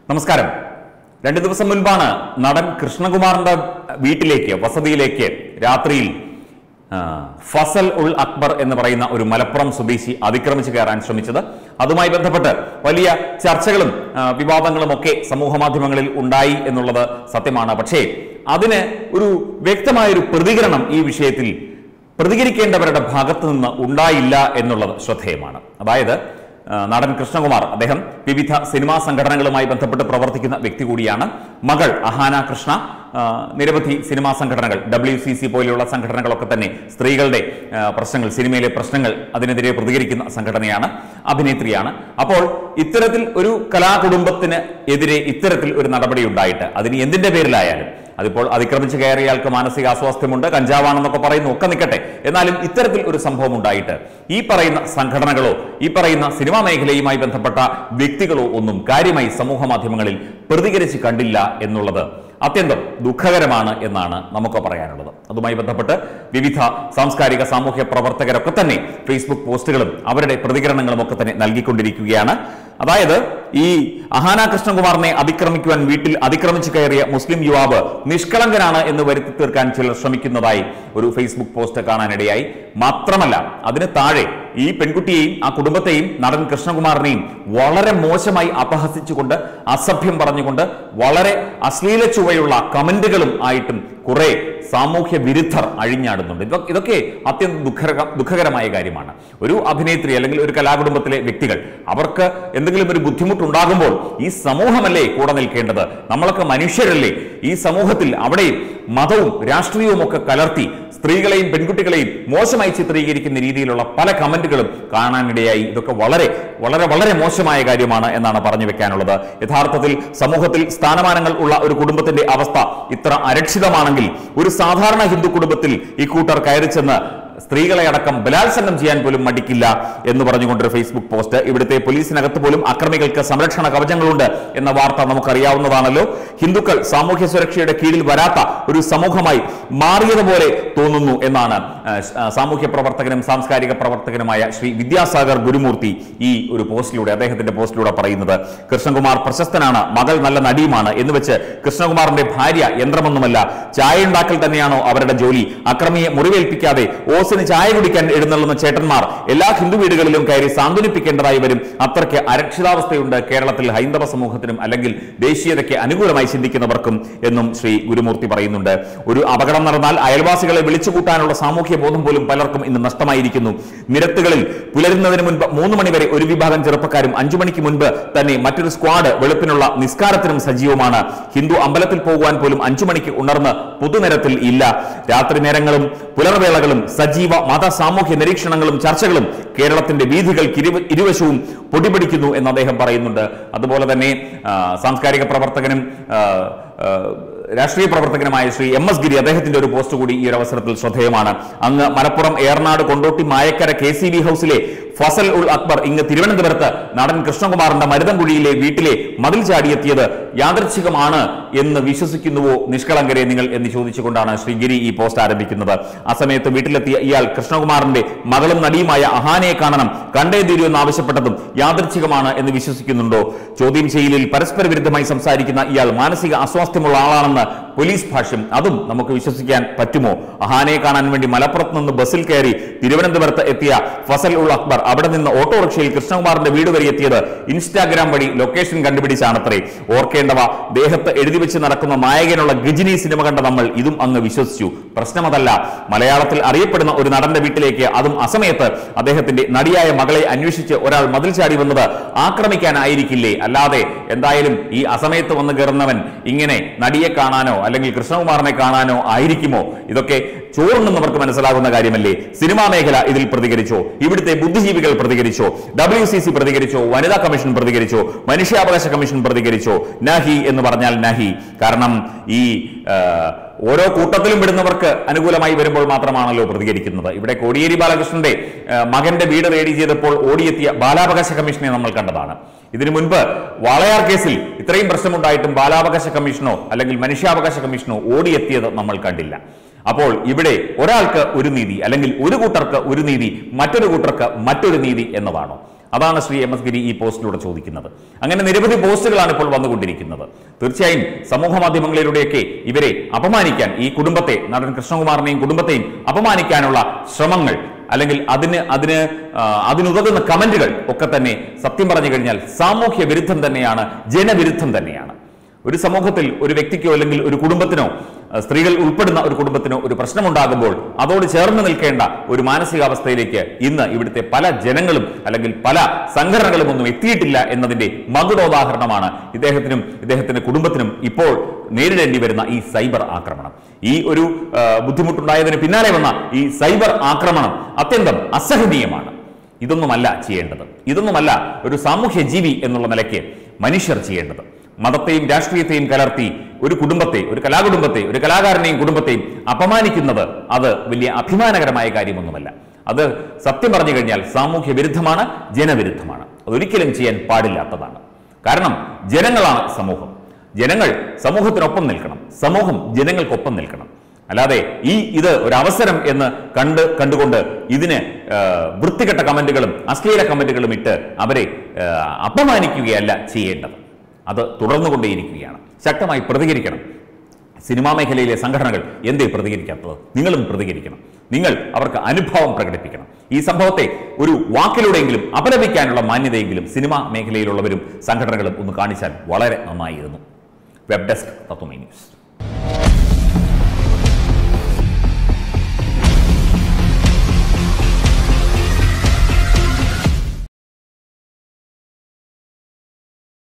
നമസ്കാരം രണ്ടു ദിവസം മുൻപാണ് നടൻ കൃഷ്ണകുമാറിന്റെ വീട്ടിലേക്ക് വസതിയിലേക്ക് രാത്രിയിൽ ആ, ഫസൽ ഉൾ അക്ബർ എന്ന് പറയുന്ന ഒരു മലപ്പുറം സ്വദേശി അതിക്രമിച്ച് കയറാൻ ശ്രമിച്ചത് അതുമായി ബന്ധപ്പെട്ട് വലിയ ചർച്ചകളും ആ, വിവാദങ്ങളും ഒക്കെ സമൂഹ മാധ്യമങ്ങളിൽ ഉണ്ടായി എന്നുള്ളത് സത്യമാണ് പക്ഷേ അതിന് ഒരു വ്യക്തമായൊരു പ്രതികരണം ഈ വിഷയത്തിൽ പ്രതികരിക്കേണ്ടവരുടെ ഭാഗത്തു നിന്ന് ഉണ്ടായില്ല എന്നുള്ളത് ശ്രദ്ധേയമാണ് അതായത് ആ, നടൻ കൃഷ്ണകുമാർ അദ്ദേഹം വിവിധ സിനിമാ സംഘടനകളുമായി ബന്ധപ്പെട്ട് പ്രവർത്തിക്കുന്ന വ്യക്തി കൂടിയാണ് മകൾ അഹാന കൃഷ്ണ ആ, നിരവധി സിനിമാ സംഘടനകൾ ഡബ്ല്യു സി സി പോലെയുള്ള സംഘടനകളൊക്കെ തന്നെ സ്ത്രീകളുടെ ആ, പ്രശ്നങ്ങൾ സിനിമയിലെ പ്രശ്നങ്ങൾ അതിനെതിരെ പ്രതികരിക്കുന്ന സംഘടനയാണ് അഭിനേത്രിയാണ് അപ്പോൾ ഇത്തരത്തിൽ ഒരു കലാകുടുംബത്തിന് എതിരെ ഇത്തരത്തിൽ ഒരു നടപടി ഉണ്ടായിട്ട് അതിന് എന്തിന്റെ പേരിലായാലും അതിപ്പോൾ അതിക്രമിച്ച് കയറിയയാൾക്ക് മാനസിക അസ്വാസ്ഥ്യമുണ്ട് കഞ്ചാവാണെന്നൊക്കെ പറയുന്നു ഒക്കെ നിൽക്കട്ടെ എന്നാലും ഇത്തരത്തിൽ ഒരു സംഭവം ഉണ്ടായിട്ട് ഈ പറയുന്ന സംഘടനകളോ ഈ പറയുന്ന സിനിമാ മേഖലയുമായി ബന്ധപ്പെട്ട വ്യക്തികളോ ഒന്നും കാര്യമായി സമൂഹ മാധ്യമങ്ങളിൽ പ്രതികരിച്ച് കണ്ടില്ല എന്നുള്ളത് അത്യന്തം ദുഃഖകരമാണ് എന്നാണ് നമുക്ക് പറയാനുള്ളത് അതുമായി ബന്ധപ്പെട്ട് വിവിധ സാംസ്കാരിക സാമൂഹ്യ പ്രവർത്തകരൊക്കെ തന്നെ ഫേസ്ബുക്ക് പോസ്റ്റുകളും അവരുടെ പ്രതികരണങ്ങളും ഒക്കെ തന്നെ നൽകിക്കൊണ്ടിരിക്കുകയാണ് അതായത് ഈ അഹാന കൃഷ്ണകുമാറിനെ അതിക്രമിക്കുവാൻ വീട്ടിൽ അതിക്രമിച്ചു കയറിയ മുസ്ലിം യുവാവ് നിഷ്കളങ്കനാണ് എന്ന് വരുത്തി തീർക്കാൻ ചിലർ ശ്രമിക്കുന്നതായി ഒരു ഫേസ്ബുക്ക് പോസ്റ്റ് കാണാനിടയായി മാത്രമല്ല അതിന് താഴെ ഈ പെൺകുട്ടിയെയും ആ കുടുംബത്തെയും നടൻ കൃഷ്ണകുമാറിനെയും വളരെ മോശമായി അപഹസിച്ചുകൊണ്ട് അസഭ്യം പറഞ്ഞുകൊണ്ട് വളരെ അശ്ലീല ചുവയുള്ള കമന്റുകളും ആയിട്ടും കുറെ സാമൂഹ്യ വിരുദ്ധർ അഴിഞ്ഞാടുന്നുണ്ട് ഇതൊ- ഇതൊക്കെ അത്യന്തം ദുഃഖര ദുഃഖകരമായ കാര്യമാണ് ഒരു അഭിനേത്രി അല്ലെങ്കിൽ ഒരു കലാകുടുംബത്തിലെ വ്യക്തികൾ അവർക്ക് എന്തെങ്കിലും ഒരു ബുദ്ധിമുട്ടുണ്ടാകുമ്പോൾ ഈ സമൂഹമല്ലേ കൂടെ നിൽക്കേണ്ടത് നമ്മളൊക്കെ മനുഷ്യരല്ലേ ഈ സമൂഹത്തിൽ അവിടെയും മതവും രാഷ്ട്രീയവും ഒക്കെ കലർത്തി സ്ത്രീകളെയും പെൺകുട്ടികളെയും മോശമായി ചിത്രീകരിക്കുന്ന രീതിയിലുള്ള പല കമന്റുകളും കാണാനിടയായി ഇതൊക്കെ വളരെ വളരെ വളരെ മോശമായ കാര്യമാണ് എന്നാണ് പറഞ്ഞു വെക്കാനുള്ളത് യഥാർത്ഥത്തിൽ സമൂഹത്തിൽ സ്ഥാനമാനങ്ങൾ ഉള്ള ഒരു കുടുംബത്തിന്റെ അവസ്ഥ ഇത്ര അരക്ഷിതമാണെങ്കിൽ ഒരു സാധാരണ ഹിന്ദു കുടുംബത്തിൽ ഇക്കൂട്ടർ കയറി ചെന്ന് സ്ത്രീകളെ അടക്കം ബലാത്സംഗം ചെയ്യാൻ പോലും മടിക്കില്ല എന്ന് പറഞ്ഞുകൊണ്ടൊരു ഫേസ്ബുക്ക് പോസ്റ്റ് ഇവിടുത്തെ പോലീസിനകത്ത് പോലും അക്രമികൾക്ക് സംരക്ഷണ കവചങ്ങളുണ്ട് എന്ന വാർത്ത നമുക്കറിയാവുന്നതാണല്ലോ ഹിന്ദുക്കൾ സാമൂഹ്യ സുരക്ഷയുടെ കീഴിൽ വരാത്ത ഒരു സമൂഹമായി മാറിയതുപോലെ തോന്നുന്നു എന്നാണ് ആ, ആ, സാമൂഹ്യ പ്രവർത്തകനും സാംസ്കാരിക പ്രവർത്തകനുമായ ശ്രീ വിദ്യാസാഗർ ഗുരുമൂർത്തി ഈ ഒരു പോസ്റ്റിലൂടെ അദ്ദേഹത്തിന്റെ പോസ്റ്റിലൂടെ പറയുന്നത് കൃഷ്ണകുമാർ പ്രശസ്തനാണ് മകൾ നല്ല നടിയുമാണ് എന്ന് വെച്ച് കൃഷ്ണകുമാറിന്റെ ഭാര്യ യന്ത്രമൊന്നുമല്ല ചായ ഉണ്ടാക്കൽ തന്നെയാണോ അവരുടെ ജോലി അക്രമിയെ മുറിവേൽപ്പിക്കാതെ ഓസിന് ചായ കുടിക്കാൻ എഴുന്നള്ളുന്ന ചേട്ടന്മാർ എല്ലാ ഹിന്ദു വീടുകളിലും കയറി സാന്ത്വനിപ്പിക്കേണ്ടതായി വരും അത്രയ്ക്ക് അരക്ഷിതാവസ്ഥയുണ്ട് കേരളത്തിൽ ഹൈന്ദവ സമൂഹത്തിനും അല്ലെങ്കിൽ ദേശീയതയ്ക്ക് അനുകൂലമായി ചിന്തിക്കുന്നവർക്കും എന്നും ശ്രീ ഗുരുമൂർത്തി പറയുന്നുണ്ട് ഒരു അപകടം നടന്നാൽ അയൽവാസികളെ വിളിച്ചുകൂട്ടാനുള്ള സാമൂഹ്യ ബോധം പോലും പലർക്കും ഇന്ന് നഷ്ടമായിരിക്കുന്നു നിരത്തുകളിൽ പുലരുന്നതിന് മുൻപ് മൂന്ന് മണിവരെ ഒരു വിഭാഗം ചെറുപ്പക്കാരും അഞ്ചു മണിക്ക് മുൻപ് തന്നെ മറ്റൊരു സ്ക്വാഡ് വെളുപ്പിനുള്ള നിസ്കാരത്തിനും സജീവമാണ് ഹിന്ദു അമ്പലത്തിൽ പോകുവാൻ പോലും അഞ്ചു മണിക്ക് ഉണർന്ന് പൊതുനിരത്തിൽ ഇല്ല രാത്രി നേരങ്ങളും പുലർവേളകളും സജീവ മത സാമൂഹ്യ നിരീക്ഷണങ്ങളും ചർച്ചകളും കേരളത്തിന്റെ വീഥികൾക്ക് ഇരു ഇരുവശവും പൊടിപിടിക്കുന്നു എന്ന് അദ്ദേഹം പറയുന്നുണ്ട് അതുപോലെ തന്നെ ആ, സാംസ്കാരിക പ്രവർത്തകനും ആ, ആ, രാഷ്ട്രീയ പ്രവർത്തകനുമായ ശ്രീ എം എസ് ഗിരി അദ്ദേഹത്തിന്റെ ഒരു പോസ്റ്റ് കൂടി ഈ ഒരു അവസരത്തിൽ ശ്രദ്ധേയമാണ് അങ്ങ് Malappuram Ernad Kondotty Mayakkara K C B ഹൗസിലെ ഫസൽ ഉൾ അക്ബർ ഇങ്ങ് തിരുവനന്തപുരത്ത് നടൻ കൃഷ്ണകുമാറിന്റെ മരുതൻകുഴിയിലെ വീട്ടിലെ മതിൽ ചാടിയെത്തിയത് യാദൃച്ഛികമാണ് എന്ന് വിശ്വസിക്കുന്നുവോ നിഷ്കളങ്കരെ നിങ്ങൾ എന്ന് ചോദിച്ചുകൊണ്ടാണ് ശ്രീ ഗിരി ഈ പോസ്റ്റ് ആരംഭിക്കുന്നത് ആ സമയത്ത് വീട്ടിലെത്തിയ ഇയാൾ കൃഷ്ണകുമാറിന്റെ മകളും നടിയുമായ അഹാനയെ കാണണം കണ്ടേ തീരൂ എന്ന് ആവശ്യപ്പെട്ടതും യാദൃച്ഛികമാണ് എന്ന് വിശ്വസിക്കുന്നുണ്ടോ ചോദ്യം ചെയ്യലിൽ പരസ്പര വിരുദ്ധമായി സംസാരിക്കുന്ന ഇയാൾ മാനസിക അസ്വാസ്ഥ്യമുള്ള ആളാണെന്ന് പോലീസ് ഭാഷ്യം അതും നമുക്ക് വിശ്വസിക്കാൻ പറ്റുമോ അഹാനയെ കാണാൻ വേണ്ടി മലപ്പുറത്ത് നിന്ന് ബസ്സിൽ കയറി തിരുവനന്തപുരത്ത് എത്തിയ ഫസൽ ഉൾ അക്ബർ അവിടെ നിന്ന് ഓട്ടോറിക്ഷയിൽ കൃഷ്ണകുമാറിന്റെ വീട് വരെ എത്തിയത് ഇൻസ്റ്റാഗ്രാം വഴി ലൊക്കേഷൻ കണ്ടുപിടിച്ചാണത്രേ ഓർക്കേണ്ടവ ദേഹത്ത് എഴുതി വെച്ച് നടക്കുന്ന നായകനുള്ള ഗജിനി സിനിമ കണ്ട നമ്മൾ ഇതും അങ്ങ് വിശ്വസിച്ചു പ്രശ്നമതല്ല മലയാളത്തിൽ അറിയപ്പെടുന്ന ഒരു നടന്റെ വീട്ടിലേക്ക് അതും അസമയത്ത് അദ്ദേഹത്തിന്റെ നടിയായ മകളെ അന്വേഷിച്ച് ഒരാൾ മതിൽ ചാടി വന്നത് ആക്രമിക്കാനായിരിക്കില്ലേ അല്ലാതെ എന്തായാലും ഈ അസമയത്ത് വന്ന് കയറുന്നവൻ ഇങ്ങനെ നടിയെ കാണാനോ അല്ലെങ്കിൽ കൃഷ്ണകുമാറിനെ കാണാനോ ആയിരിക്കുമോ ഇതൊക്കെ ചോറുണ്ടെന്നവർക്ക് മനസ്സിലാകുന്ന കാര്യമല്ലേ സിനിമാ മേഖല ഇതിൽ പ്രതികരിച്ചോ ഇവിടുത്തെ ബുദ്ധിജീവികൾ പ്രതികരിച്ചോ ഡബ്ല്യു സി സി പ്രതികരിച്ചോ വനിതാ കമ്മീഷൻ പ്രതികരിച്ചോ മനുഷ്യാവകാശ കമ്മീഷൻ പ്രതികരിച്ചോ നഹി എന്ന് പറഞ്ഞാൽ നഹി കാരണം ഈ ആ, ഓരോ കൂട്ടത്തിലും വിടുന്നവർക്ക് അനുകൂലമായി വരുമ്പോൾ മാത്രമാണല്ലോ പ്രതികരിക്കുന്നത് ഇവിടെ കോടിയേരി ബാലകൃഷ്ണന്റെ ആ, മകന്റെ വീട് റെയ്ഡ് ചെയ്തപ്പോൾ ഓടിയെത്തിയ ബാലാവകാശ കമ്മീഷനെ നമ്മൾ കണ്ടതാണ് ഇതിനു മുൻപ് വാളയാർ കേസിൽ ഇത്രയും പ്രശ്നമുണ്ടായിട്ടും ബാലാവകാശ കമ്മീഷനോ അല്ലെങ്കിൽ മനുഷ്യാവകാശ കമ്മീഷനോ ഓടിയെത്തിയത് നമ്മൾ കണ്ടില്ല അപ്പോൾ ഇവിടെ ഒരാൾക്ക് ഒരു നീതി അല്ലെങ്കിൽ ഒരു കൂട്ടർക്ക് ഒരു നീതി മറ്റൊരു കൂട്ടർക്ക് മറ്റൊരു നീതി എന്നതാണോ അതാണ് ശ്രീ എം എസ് ഗിരി ഈ പോസ്റ്റിലൂടെ ചോദിക്കുന്നത് അങ്ങനെ നിരവധി പോസ്റ്റുകളാണ് ഇപ്പോൾ വന്നുകൊണ്ടിരിക്കുന്നത് തീർച്ചയായും സമൂഹ മാധ്യമങ്ങളിലൂടെയൊക്കെ ഇവരെ അപമാനിക്കാൻ ഈ കുടുംബത്തെ നടൻ കൃഷ്ണകുമാറിനെയും കുടുംബത്തെയും അപമാനിക്കാനുള്ള ശ്രമങ്ങൾ അല്ലെങ്കിൽ അതിന് അതിന് ആ, അതിനുതകുന്ന കമന്റുകൾ ഒക്കെ തന്നെ സത്യം പറഞ്ഞു കഴിഞ്ഞാൽ സാമൂഹ്യ വിരുദ്ധം തന്നെയാണ് ജനവിരുദ്ധം തന്നെയാണ് ഒരു സമൂഹത്തിൽ ഒരു വ്യക്തിക്കോ അല്ലെങ്കിൽ ഒരു കുടുംബത്തിനോ അഹ് സ്ത്രീകൾ ഉൾപ്പെടുന്ന ഒരു കുടുംബത്തിനോ ഒരു പ്രശ്നമുണ്ടാകുമ്പോൾ അതോട് ചേർന്ന് നിൽക്കേണ്ട ഒരു മാനസികാവസ്ഥയിലേക്ക് ഇന്ന് ഇവിടുത്തെ പല ജനങ്ങളും അല്ലെങ്കിൽ പല സംഘടനകളും ഒന്നും എത്തിയിട്ടില്ല എന്നതിന്റെ മകുടോദാഹരണമാണ് ഇദ്ദേഹത്തിനും ഇദ്ദേഹത്തിന്റെ കുടുംബത്തിനും ഇപ്പോൾ നേരിടേണ്ടി വരുന്ന ഈ സൈബർ ആക്രമണം ഈ ഒരു ആ, ബുദ്ധിമുട്ടുണ്ടായതിന് പിന്നാലെ വന്ന ഈ സൈബർ ആക്രമണം അത്യന്തം അസഹനീയമാണ് ഇതൊന്നുമല്ല ചെയ്യേണ്ടത് ഇതൊന്നുമല്ല ഒരു സാമൂഹ്യ ജീവി എന്നുള്ള നിലയ്ക്ക് മനുഷ്യർ ചെയ്യേണ്ടത് മതത്തെയും രാഷ്ട്രീയത്തെയും കലർത്തി ഒരു കുടുംബത്തെ ഒരു കലാകുടുംബത്തെ ഒരു കലാകാരനെയും കുടുംബത്തെയും അപമാനിക്കുന്നത് അത് വലിയ അഭിമാനകരമായ കാര്യമൊന്നുമല്ല അത് സത്യം പറഞ്ഞു കഴിഞ്ഞാൽ സാമൂഹ്യ വിരുദ്ധമാണ് ജനവിരുദ്ധമാണ് അതൊരിക്കലും ചെയ്യാൻ പാടില്ലാത്തതാണ് കാരണം ജനങ്ങളാണ് സമൂഹം ജനങ്ങൾ സമൂഹത്തിനൊപ്പം നിൽക്കണം സമൂഹം ജനങ്ങൾക്കൊപ്പം നിൽക്കണം അല്ലാതെ ഈ ഇത് ഒരു അവസരം എന്ന് കണ്ട് കണ്ടുകൊണ്ട് ഇതിന് ആ, വൃത്തികെട്ട കമന്റുകളും അശ്ലീല കമന്റുകളും ഇട്ട് അവരെ ആ, അപമാനിക്കുകയല്ല ചെയ്യേണ്ടത് അത് തുടർന്നുകൊണ്ടേയിരിക്കുകയാണ് ശക്തമായി പ്രതികരിക്കണം സിനിമാ മേഖലയിലെ സംഘടനകൾ എന്തേ പ്രതികരിക്കാത്തത് നിങ്ങളും പ്രതികരിക്കണം നിങ്ങൾ അവർക്ക് അനുഭവം പ്രകടിപ്പിക്കണം ഈ സംഭവത്തെ ഒരു വാക്കിലൂടെയെങ്കിലും അപലപിക്കാനുള്ള മാന്യതയെങ്കിലും സിനിമാ മേഖലയിലുള്ളവരും സംഘടനകളും ഒന്ന് കാണിച്ചാൽ വളരെ നന്നായിരുന്നു വെബ് ഡെസ്ക് തത്വമൈ ന്യൂസ്